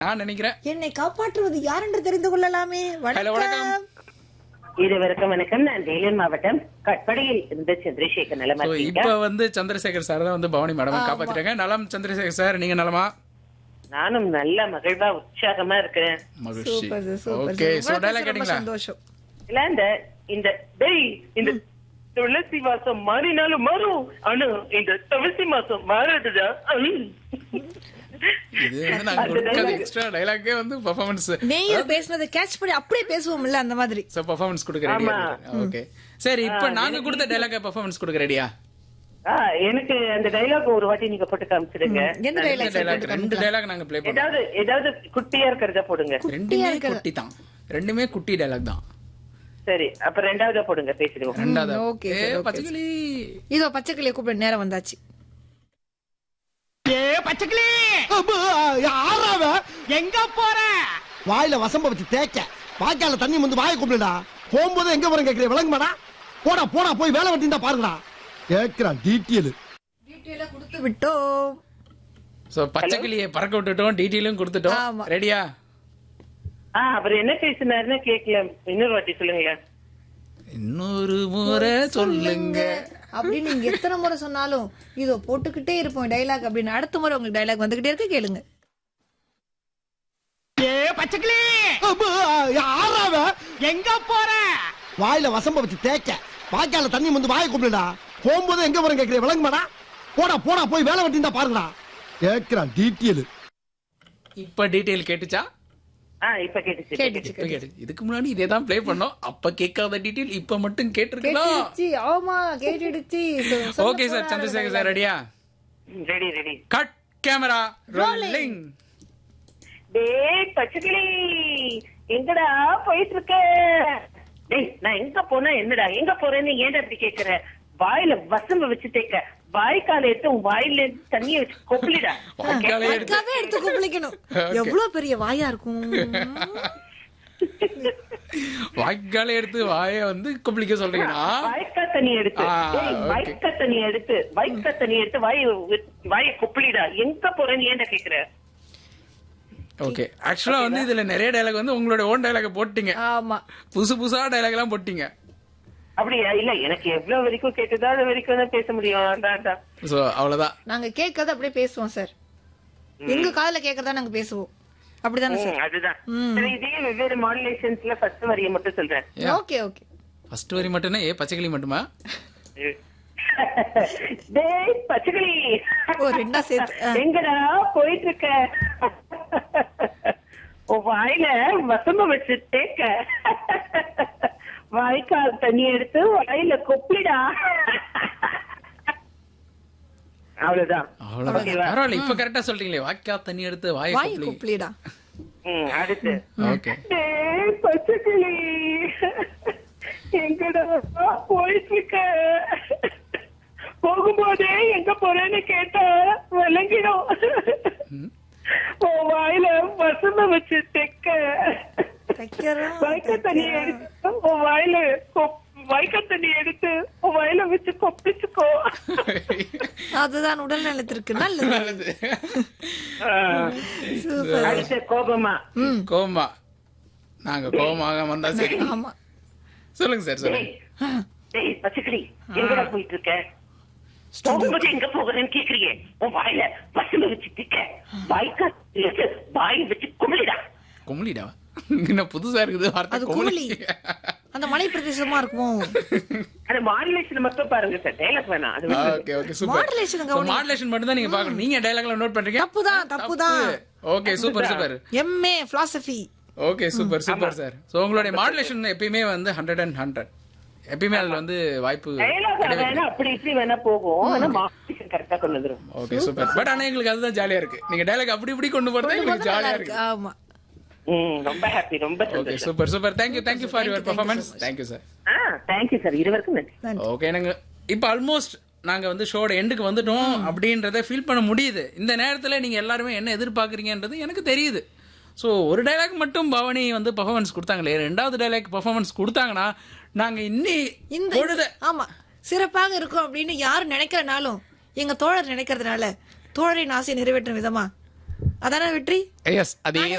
நான் நினைக்கிறேன் என்னை காப்பாற்றுவது யார் என்று தெரிந்து கொள்ளலாமே Hello, வணக்கம். வணக்கம் இருவருக்கும் வணக்கம் நான் வேலூர் மாவட்டம் கட்படியில் இருந்து சந்திரசேகர் நலமா So, இருக்கீங்க இப்ப வந்து சந்திரசேகர் சார் தான் வந்து பவானி மேடம் காப்பாத்திட்டாங்க நலம் சந்திரசேகர் சார் நீங்க நலமா நானும் நல்ல மகிழ்வா உற்சாகமா இருக்கிறேன் மகிழ்ச்சி super sir, super okay sir. So உங்களை டைலாக் பேச ரொம்ப கேட்டீங்களா சந்தோஷம் இல்ல இந்த இந்த டேய் இந்த துளசி மாசம் மாறினாலும் மாறும் ஆனா இந்த துளசி மாசம் மாறாதுடா ம். இது வந்து நாங்க அந்த கொடுக்காத dialogue. எக்ஸ்ட்ரா டைலாக்கே வந்து பெர்ஃபார்மன்ஸ் நேயர் பேசுனதை கேட்ச் பண்ணி அப்படியே பேசுவோம்ல அந்த மாதிரி சோ பெர்ஃபார்மன்ஸ் கொடுக்க ரெடியா ஓகே சரி இப்போ நாங்க கொடுத்த டைலாக் பெர்ஃபார்மன்ஸ் கொடுக்க ரெடியா ஆ, எனக்கு அந்த டைலாக் ஒரு வாட்டி நீங்க போட்டு காமிச்சிடுங்க எந்த டைலாக் டைலாக் ரெண்டு டைலாக் நாங்க ப்ளே பண்ணோம் ஏதாவது ஏதாவது குட்டியா இருக்கிறத போடுங்க ரெண்டுமே குட்டி தான் ரெண்டுமே குட்டி டைலாக் தான் சரி அப்ப ரெண்டாவதா போடுங்க பேசிடுவோம் ரெண்டாவது okay, ஏ sir, okay, பச்சைக்கிளி இதோ பச்சைக்கிளியை கூப்பிட நேரம் வந்தாச்சு ஏ பச்சைக்கிளி ஆறாவ எங்க போற வாயில வசம்ப வச்சு தேய்க்க வாய்க்கால தண்ணி வந்து வாயை கூப்பிடுடா போகும்போது எங்க போறேன் கேக்குறேன் விளங்குமாடா போடா போடா போய் வேலை வெட்டிந்தா பாருங்கடா கேக்குறான் டீட்டெயில் டீட்டெயிலா கொடுத்து விட்டோம் சோ பச்சைக்கிளியை பறக்க விட்டுட்டோம் டீட்டெயிலும் கொடுத்துட்டோம் ஆமா. ரெடியா ஆ அவர் என்ன பேசினாருன்னு கேட்கல இன்னொரு வாட்டி சொல்லுங்களேன் இன்னொரு முறை சொல்லுங்க அப்படின்னு நீங்க எத்தனை முறை சொன்னாலும் இதோ போட்டுக்கிட்டே இருப்போம் டைலாக் அப்படின்னு அடுத்த முறை உங்களுக்கு டைலாக் வந்துகிட்டே இருக்கு கேளுங்க ஏ பச்சைக்கிளி ஆறாவ எங்க போற வாயில வசம்ப வச்சு தேய்க்க வாய்க்கால தண்ணி வந்து வாயை கூப்பிடுடா போகும்போது எங்க போறேன் கேக்குறேன் விளங்குமாடா போடா போடா போய் வேலை வெட்டிந்தா பாருங்கடா கேக்குறான் டீட்டெயில் இப்ப டீட்டெயில் கேட்டுச்சா ஆ இப்ப கேட்டுச்சு கேட்டுச்சு இப்ப கேட்டு இதுக்கு முன்னாடி இதே தான் ப்ளே பண்ணோம் அப்ப கேட்காத டீட்டெயில் இப்ப மட்டும் கேட்டிருக்கலாம் கேட்டுடுச்சு ஆமா கேட்டுடுச்சு சொ- சொல்ல ஓகே சார் போறாரு சந்திரசேகர் சார் ரெடியா ready ready cut camera rolling டேய் பச்சைக்கிளி எங்கடா போயிட்டு இருக்க டேய் நான் எங்க போனா என்னடா எங்க போறேன்னு ஏன்டா இப்படி கேக்குற வாயில வசம்ப வச்சு தேக்க வாய்க்கால எடுத்து உன் வாயில தண்ணிய வச்சு கொப்பளிடா வாய்க்காலே எடுத்து அதுக்காகவே எடுத்து குப்பிளிக்கணும் எவ்வளவு பெரிய வாயா இருக்கும் வாய்க்காலே எடுத்து வாய வந்து கொப்பளிக்க சொல்றீங்கன்னா வாய்க்கா தண்ணி எடுத்து ஆ, டேய், okay. வாய்க்கா தண்ணி எடுத்து வாய்க்கா தண்ணி எடுத்து வாய் வாய கொப்பளிடா எங்க போறேன்னு ஏன்டா கேக்குற ஓகே ஆக்சுவலா வந்து இதுல நிறைய டைலாக் வந்து உங்களோட ஓன் டைலாக் போட்டீங்க ஆமா புதுசு புதுசா டைலாக் எல்லாம் போட்டீங்க அப்படியா இல்ல எனக்கு எவ்வளவு வரைக்கும் கேட்டதோ அது வரைக்கும் தான் பேச முடியும் அதான், அதான். சோ அவ்வளவுதான் நாங்க கேட்கறத அப்படியே பேசுவோம் சார் எங்க காதுல கேட்கறதா நாங்க பேசுவோம் அப்படிதானே ம், சார் அதுதான் சரி, இதே வெவ்வேறு மாடுலேஷன்ஸ்ல ஃபர்ஸ்ட் வரிய மட்டும் சொல்றேன் ஓகே ஓகே ஃபர்ஸ்ட் வரி மட்டும்னா ஏ பச்சைக்கிளி மட்டுமா டேய் பச்சைக்கிளி ஓ ரெண்டா சேர்த்து ஆ. எங்கடா போயிட்டு இருக்க உன் வாயில வசம்ப வச்சு தேக்க வாய்க்கால் தண்ணி எடுத்து வாயில கொப்பிடா அவ்வளவுதான் அவ்வளவுதான் ஓகேவா? பரவாயில்ல இப்ப கரெக்டா சொல்றீங்களே வாய்க்கா தண்ணி எடுத்து வாய வாய் கொப்பளி குப்பிளிடா ம், அடுத்து ஓகே டேய் பச்சைக்கிளி எங்கடா போயிட்டு இருக்க போகும்போதே எங்க போறேன்னு கேட்டா விளங்கிடும் உன் வாயில வசந்த வச்சு தெக்க தைக்கிறோம், வாய்க்க தண்ணி எடுத்து உன் வாயில கொப்- வாய்க்க தண்ணி எடுத்து உன் வாயில வச்சு கொப்பிச்சுக்கோ அதுதான் உடல் நலத்திற்கு நல்லது நல்லது சூப்பர் அடுத்து கோபமா கோமா நாங்க கோபமாக வந்தா சரி ஆமா சொல்லுங்க சார் சொல்லுங்க டேய் டேய் பச்சைக்கிளி எங்கடா போயிட்டு இருக்க போகும்போது எங்க போகிறேன்னு கேக்குறியே உன் வாயில வசந்த வச்சு திக்க வாய்க்கா எடுத்து வாய் வச்சு குமிழிடா குமளிடா என்ன புதுசா இருக்குது வார்த்தை அது குமளி குமிழி அந்த மலை பிரதேசமா இருக்கும் அந்த மாடுலேஷன் மட்டும் பாருங்க சார் டைலாக் வேணாம் அது விட்டுருங்க. ஓகே ஓகே சூப்பர் Modulation கவனி. மாடுலேஷன் மட்டும் தான் நீங்க பார்க்கணும் நீங்க டயலாக்ல நோட் பண்றீங்க தப்புதான், தப்புதான். Okay super super MA philosophy okay super super sir so உங்களுடைய மாடுலேஷன் எப்பயுமே வந்து ஹண்ட்ரட் அண்ட் ஹண்ட்ரட் எப்பயுமே அதுல வந்து வாய்ப்பு டைலாக் வேணா அப்படி இப்படி வேணா போகும் ஆனா மாடுலேஷன் கரெக்டா கொண்டு வந்துரும் ஓகே சூப்பர் பட் ஆனா எங்களுக்கு அதுதான் ஜாலியா இருக்கு நீங்க டைலாக் அப்படி இப்படி கொண்டு போறது எங்களுக்கு ஜாலியா இருக்கு ஆமா ம், ரொம்ப ஹாப்பி ரொம்ப ஓகே சந்தோஷம் super super thank you thank you for your performance thank you sir ஆ தேங்க்யூ சார் இருவருக்கும் நன்றி ஓகே நாங்க இப்போ ஆல்மோஸ்ட் நாங்க வந்து ஷோட எண்டுக்கு வந்துட்டோம் அப்படின்றத ஃபீல் பண்ண முடியுது இந்த நேரத்துல நீங்க எல்லாருமே என்ன எதிர்பார்க்கறீங்கன்றது எனக்கு தெரியுது ஸோ ஒரு டைலாக் மட்டும் பவானி வந்து பெர்ஃபார்மன்ஸ் கொடுத்தாங்களே ரெண்டாவது டைலாக் பெர்ஃபார்மன்ஸ் கொடுத்தாங்கன்னா நாங்க இன்னி இந்த பொழுத ஆமா சிறப்பாக இருக்கும் அப்படின்னு யாரு நினைக்கிறனாலும் எங்க தோழர் நினைக்கிறதுனால தோழரின் ஆசையை நிறைவேற்றும் விதமா அதானே வெற்றி எஸ் அதே